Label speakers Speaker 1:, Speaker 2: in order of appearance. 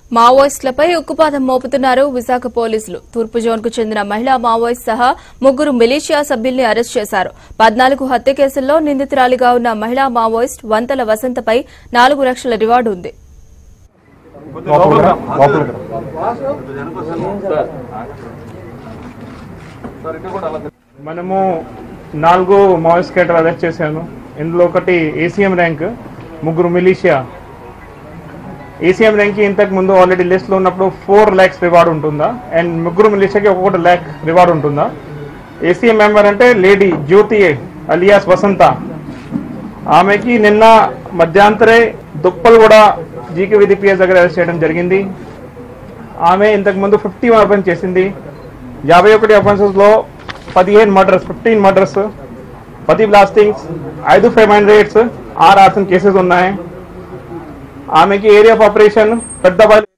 Speaker 1: మావోయిస్టులపై ఉక్కుపాదం మోపుతున్నారు విశాఖ పోలీసులు తూర్పు జోన్ కు చెందిన మహిళా మావోయిస్ట్ సహా ముగ్గురు మిలీషియా సభ్యుల్ని అరెస్ట్ చేశారు పద్నాలుగు హత్య కేసుల్లో నిందితురాలిగా ఉన్న మహిళా మావోయిస్ట్ వంతల వసంతపై నాలుగు లక్షల రివార్డు ఉంది
Speaker 2: లోపలికి రా, లోపలికి రా. మనము నాలుగు మావోయిస్ట్ కేటర్ అరెస్ట్ చేశాను ఇందులో ఒకటి ఏసీఎం ర్యాంక్ ముగ్గురు మిలీషియా ఏసీఎం ర్యాంక్ ఇంతకు ముందు ఆల్రెడీ లిస్ట్ లో ఉన్నప్పుడు ఫోర్ ల్యాక్స్ రివార్డ్ ఉంటుందా అండ్ ముగ్గురు మిలీషియాకి ఒక్కొక్కటి ల్యాక్ రివార్డ్ ఉంటుందా ఏసీఎం మెంబర్ అంటే లేడీ జ్యోతి అలియాస్ వసంత ఆమెకి నిన్న మధ్యాంతరే దుప్పలు కూడా జీకే విధిపిఎస్ దగ్గర అరెస్ట్ చేయడం జరిగింది ఆమె ఇంతకు ముందు ఫిఫ్టీ అఫెన్స్ చేసింది యాభై ఒకటి అఫెన్సెస్ లో పదిహేను మర్డర్స్ ఫిఫ్టీన్ మర్డర్స్ పది బ్లాస్టింగ్స్ ఐదు ఫైవ్ రేట్స్ ఆరు ఆర్సన్ కేసెస్ ఉన్నాయి ఆమెకి ఏరియా ఆఫ్ ఆపరేషన్ పెద్ద